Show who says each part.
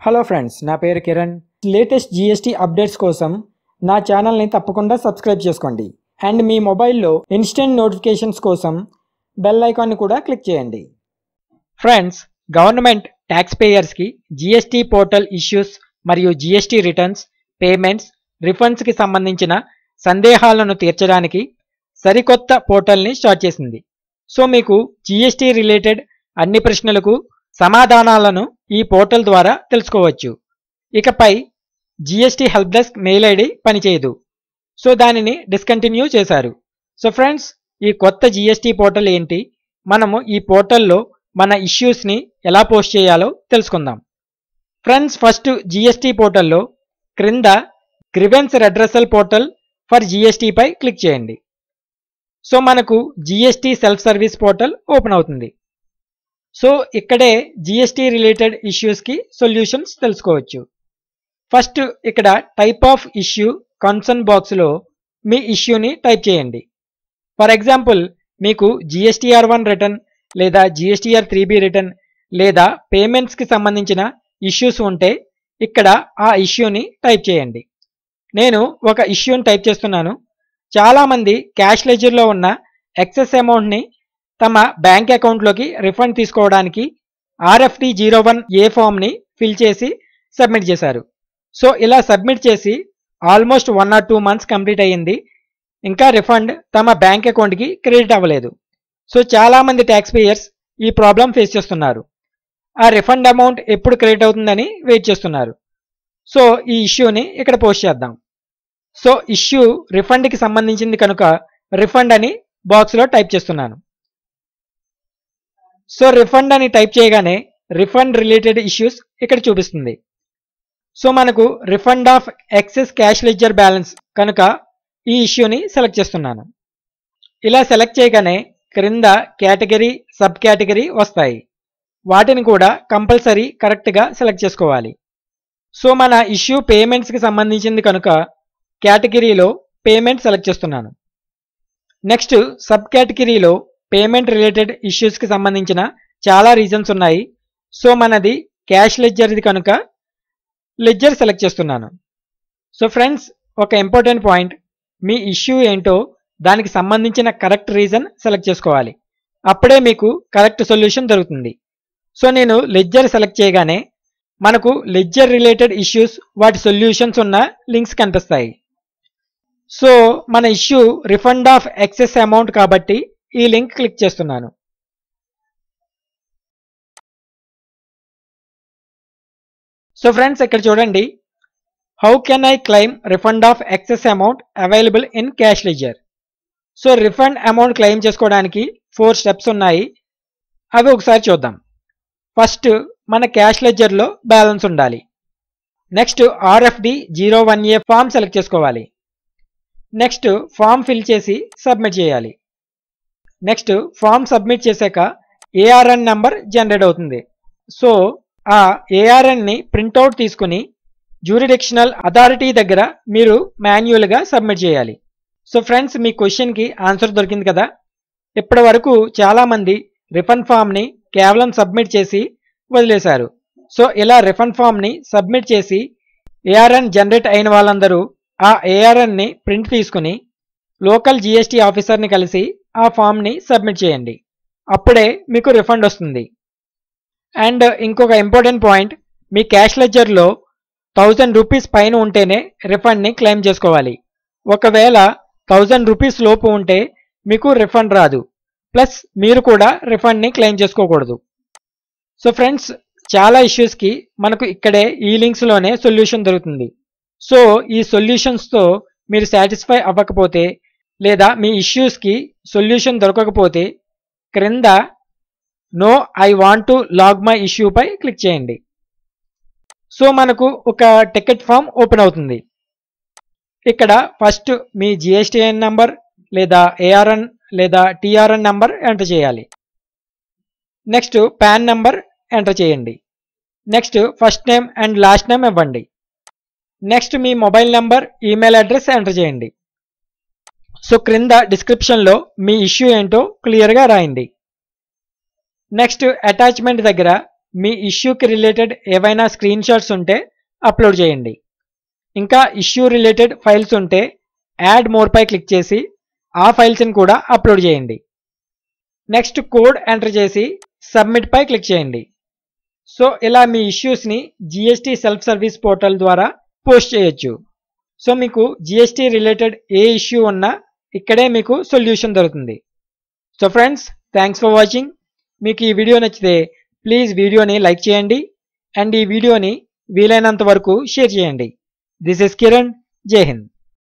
Speaker 1: hello friends నా పేరు Kiran latest GST updates కోసం నా ఛానల్ని తప్పకుండా సబ్స్క్రైబ్ చేసుకోండి అండ్ మీ మొబైల్లో ఇన్స్టెంట్ నోటిఫికేషన్స్ కోసం బెల్ ఐకాన్ని కూడా క్లిక్ చేయండి ఫ్రెండ్స్ గవర్నమెంట్ ట్యాక్స్ పేయర్స్కి జిఎస్టీ పోర్టల్ ఇష్యూస్ మరియు జిఎస్టీ రిటర్న్స్ పేమెంట్స్ రిఫండ్స్కి సంబంధించిన సందేహాలను తీర్చడానికి సరికొత్త పోర్టల్ని స్టార్ట్ చేసింది సో మీకు జిఎస్టీ రిలేటెడ్ అన్ని ప్రశ్నలకు సమాధానాలను ఈ పోర్టల్ ద్వారా తెలుసుకోవచ్చు ఇకపై GST help desk mail ID పనిచేయదు సో దానిని డిస్కంటిన్యూ చేశారు సో ఫ్రెండ్స్ ఈ కొత్త జిఎస్టీ పోర్టల్ ఏంటి మనము ఈ పోర్టల్లో మన ఇష్యూస్ని ఎలా పోస్ట్ చేయాలో తెలుసుకుందాం ఫ్రెండ్స్ ఫస్ట్ జిఎస్టీ పోర్టల్లో క్రింద గ్రివెన్స్ రెడ్రసల్ పోర్టల్ ఫర్ జిఎస్టీపై క్లిక్ చేయండి సో మనకు GST self service portal open అవుతుంది సో ఇక్కడే జిఎస్టీ రిలేటెడ్ ఇష్యూస్కి సొల్యూషన్స్ తెలుసుకోవచ్చు ఫస్ట్ ఇక్కడ టైప్ ఆఫ్ ఇష్యూ కన్సర్న్ బాక్స్లో మీ ఇష్యూని టైప్ చేయండి ఫర్ ఎగ్జాంపుల్ మీకు జిఎస్టీఆర్ వన్ రిటర్న్ లేదా జిఎస్టీఆర్ త్రీ బి రిటర్న్ లేదా పేమెంట్స్కి సంబంధించిన ఇష్యూస్ ఉంటే ఇక్కడ ఆ ఇష్యూని టైప్ చేయండి నేను ఒక ఇష్యూని టైప్ చేస్తున్నాను చాలామంది క్యాష్ లెజర్లో ఉన్న ఎక్సెస్ అమౌంట్ని తమ బ్యాంక్ అకౌంట్లోకి రిఫండ్ తీసుకోవడానికి ఆర్ఎఫ్డి జీరో వన్ ఏ ఫామ్ని ఫిల్ చేసి సబ్మిట్ చేశారు సో ఇలా సబ్మిట్ చేసి almost one or two months complete అయ్యింది ఇంకా రిఫండ్ తమ బ్యాంక్ అకౌంట్కి క్రెడిట్ అవ్వలేదు సో చాలామంది ట్యాక్స్ పేయర్స్ ఈ ప్రాబ్లం ఫేస్ చేస్తున్నారు ఆ రిఫండ్ అమౌంట్ ఎప్పుడు క్రెడిట్ అవుతుందని వెయిట్ చేస్తున్నారు సో ఈ ఇష్యూని ఇక్కడ పోస్ట్ చేద్దాం సో ఇష్యూ రిఫండ్కి సంబంధించింది కనుక రిఫండ్ అని బాక్స్లో టైప్ చేస్తున్నాను సో రిఫండ్ అని టైప్ చేయగానే రిఫండ్ రిలేటెడ్ ఇష్యూస్ ఇక్కడ చూపిస్తుంది సో మనకు refund of excess cash ledger balance కనుక ఈ ఇష్యూని సెలెక్ట్ చేస్తున్నాను ఇలా సెలెక్ట్ చేయగానే క్రింద కేటగిరీ సబ్ కేటగిరీ వస్తాయి వాటిని కూడా కంపల్సరీ కరెక్ట్గా సెలెక్ట్ చేసుకోవాలి సో మన ఇష్యూ పేమెంట్స్కి సంబంధించింది కనుక కేటగిరీలో పేమెంట్ సెలెక్ట్ చేస్తున్నాను నెక్స్ట్ సబ్ కేటగిరీలో పేమెంట్ రిలేటెడ్ ఇష్యూస్కి సంబంధించిన చాలా రీజన్స్ ఉన్నాయి సో మనది క్యాష్ లెడ్జర్ది కనుక లెడ్జర్ సెలెక్ట్ చేస్తున్నాను సో ఫ్రెండ్స్ ఒక ఇంపార్టెంట్ పాయింట్ మీ ఇష్యూ ఏంటో దానికి సంబంధించిన కరెక్ట్ రీజన్ సెలెక్ట్ చేసుకోవాలి అప్పుడే మీకు కరెక్ట్ సొల్యూషన్ దొరుకుతుంది సో నేను లెడ్జర్ సెలెక్ట్ చేయగానే మనకు లెడ్జర్ రిలేటెడ్ ఇష్యూస్ వాటి సొల్యూషన్స్ ఉన్న లింక్స్ కనిపిస్తాయి సో మన issue refund of excess amount కాబట్టి ఈ లింక్ క్లిక్ చేస్తున్నాను సో ఫ్రెండ్స్ ఇక్కడ చూడండి how can I claim refund of excess amount available in cash ledger so refund amount claim చేసుకోవడానికి ఫోర్ స్టెప్స్ ఉన్నాయి అవి ఒకసారి చూద్దాం ఫస్ట్ మన క్యాష్ లెజర్లో బ్యాలెన్స్ ఉండాలి next RFD zero one A form select చేసుకోవాలి నెక్స్ట్ ఫామ్ ఫిల్ చేసి సబ్మిట్ చేయాలి నెక్స్ట్ ఫామ్ సబ్మిట్ చేశాక ఏఆర్ఎన్ నెంబర్ జనరేట్ అవుతుంది సో ఆ ఏఆర్ఎన్ని ప్రింట్అవుట్ తీసుకుని జ్యూరిడిక్షనల్ అథారిటీ దగ్గర మీరు మాన్యువల్గా సబ్మిట్ చేయాలి సో ఫ్రెండ్స్ మీ క్వశ్చన్కి ఆన్సర్ దొరికింది కదా ఇప్పటి వరకు చాలామంది రిఫండ్ ఫామ్ని కేవలం సబ్మిట్ చేసి వదిలేశారు సో ఇలా రిఫండ్ ఫామ్ని సబ్మిట్ చేసి ఏఆర్ఎన్ జనరేట్ అయిన వాళ్ళందరూ ఆ ఏఆర్ఎన్ని ప్రింట్ తీసుకుని లోకల్ జిఎస్టీ ఆఫీసర్ని కలిసి ఆ ఫామ్ని సబ్మిట్ చేయండి అప్పుడే మీకు రిఫండ్ వస్తుంది అండ్ ఇంకొక ఇంపార్టెంట్ పాయింట్ మీ క్యాష్ లెజర్లో థౌజండ్ రూపీస్ పైన ఉంటేనే రిఫండ్ని క్లెయిమ్ చేసుకోవాలి ఒకవేళ థౌజండ్ రూపీస్ లోపు ఉంటే మీకు రిఫండ్ రాదు ప్లస్ మీరు కూడా రిఫండ్ని క్లెయిమ్ చేసుకోకూడదు సో ఫ్రెండ్స్ చాలా ఇష్యూస్కి మనకు ఇక్కడే ఈ లింక్స్లోనే సొల్యూషన్ దొరుకుతుంది సో ఈ సొల్యూషన్స్తో మీరు సాటిస్ఫై అవ్వకపోతే లేదా మీ ఇష్యూస్కి సొల్యూషన్ దొరకకపోతే క్రింద no I want to log my ఇష్యూపై క్లిక్ చేయండి సో మనకు ఒక టికెట్ ఫామ్ ఓపెన్ అవుతుంది ఇక్కడ ఫస్ట్ మీ జిఎస్టిఎన్ నంబర్ లేదా ఏఆర్ఎన్ లేదా టిఆర్ఎన్ నంబర్ ఎంటర్ చేయాలి నెక్స్ట్ పాన్ నంబర్ ఎంటర్ చేయండి next first name and last name ఇవ్వండి నెక్స్ట్ మీ mobile number email address enter చేయండి సో క్రింద డిస్క్రిప్షన్లో మీ ఇష్యూ ఏంటో క్లియర్గా రాయండి నెక్స్ట్ అటాచ్మెంట్ దగ్గర మీ ఇష్యూకి రిలేటెడ్ ఏవైనా స్క్రీన్ షాట్స్ ఉంటే అప్లోడ్ చేయండి ఇంకా ఇష్యూ రిలేటెడ్ ఫైల్స్ ఉంటే యాడ్ మోర్ పై క్లిక్ చేసి ఆ ఫైల్స్ని కూడా అప్లోడ్ చేయండి నెక్స్ట్ కోడ్ ఎంటర్ చేసి సబ్మిట్ పై క్లిక్ చేయండి సో ఇలా మీ ఇష్యూస్ని జిఎస్టీ సెల్ఫ్ సర్వీస్ పోర్టల్ ద్వారా పోస్ట్ చేయొచ్చు సో మీకు జిఎస్టీ రిలేటెడ్ ఏ ఇష్యూ ఉన్నా ఇక్కడే మీకు సొల్యూషన్ దొరుకుతుంది so friends thanks for watching మీకు ఈ వీడియో నచ్చితే ప్లీజ్ వీడియోని లైక్ చేయండి అండ్ ఈ వీడియోని వీలైనంత వరకు షేర్ చేయండి దిస్ ఇస్ కిరణ్ జై హింద్